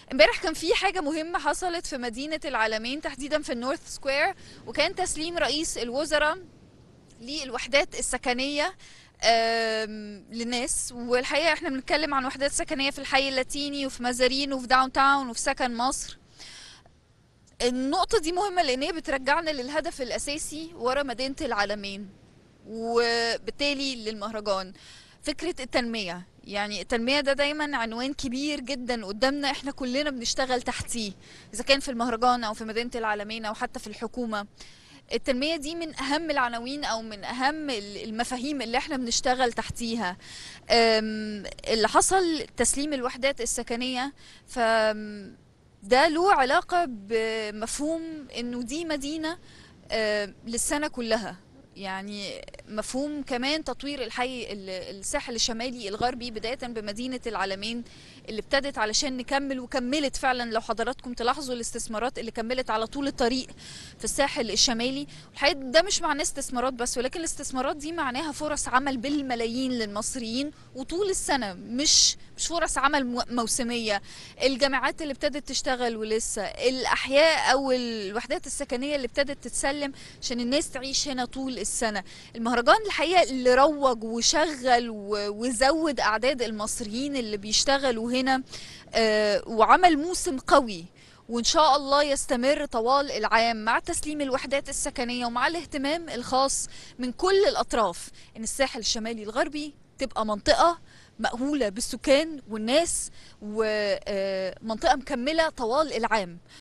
امبارح كان في حاجة مهمة حصلت في مدينة العالمين تحديدا في النورث سكوير وكان تسليم رئيس الوزراء للوحدات السكنية آم، للناس والحقيقة احنا بنتكلم عن وحدات سكنية في الحي اللاتيني وفي مزارين وفي داون تاون وفي سكن مصر النقطة دي مهمة لأن هي بترجعنا للهدف الأساسي ورا مدينة العالمين وبالتالي للمهرجان فكرة التنمية يعني التنمية ده دايما عنوان كبير جدا قدامنا احنا كلنا بنشتغل تحتيه إذا كان في المهرجان أو في مدينة العالمين أو حتى في الحكومة التنمية دي من أهم العناوين أو من أهم ال- المفاهيم اللي احنا بنشتغل تحتيها أم، اللي حصل تسليم الوحدات السكنية ف ده له علاقة بمفهوم انه دي مدينة آه، للسنة كلها يعني مفهوم كمان تطوير الحي ال- الساحل الشمالي الغربي بداية بمدينة العالمين اللي ابتدت علشان نكمل وكملت فعلا لو حضراتكم تلاحظوا الاستثمارات اللي كملت على طول الطريق في الساحل الشمالي الحقيقة ده مش معناه استثمارات بس ولكن الاستثمارات دي معناها فرص عمل بالملايين للمصريين وطول السنة مش مش فرص عمل مو- موسمية الجامعات اللي ابتدت تشتغل ولسه الأحياء أو الوحدات السكنية اللي ابتدت تتسلم عشان الناس تعيش هنا طول السنة المهرجان الحقيقة اللي روج وشغل و- وزود أعداد المصريين اللي بيشتغلوا هنا آه، وعمل موسم قوي وإن شاء الله يستمر طوال العام مع تسليم الوحدات السكنية ومع الاهتمام الخاص من كل الأطراف إن الساحل الشمالي الغربي تبقى منطقة مأهولة بالسكان والناس ومنطقة مكملة طوال العام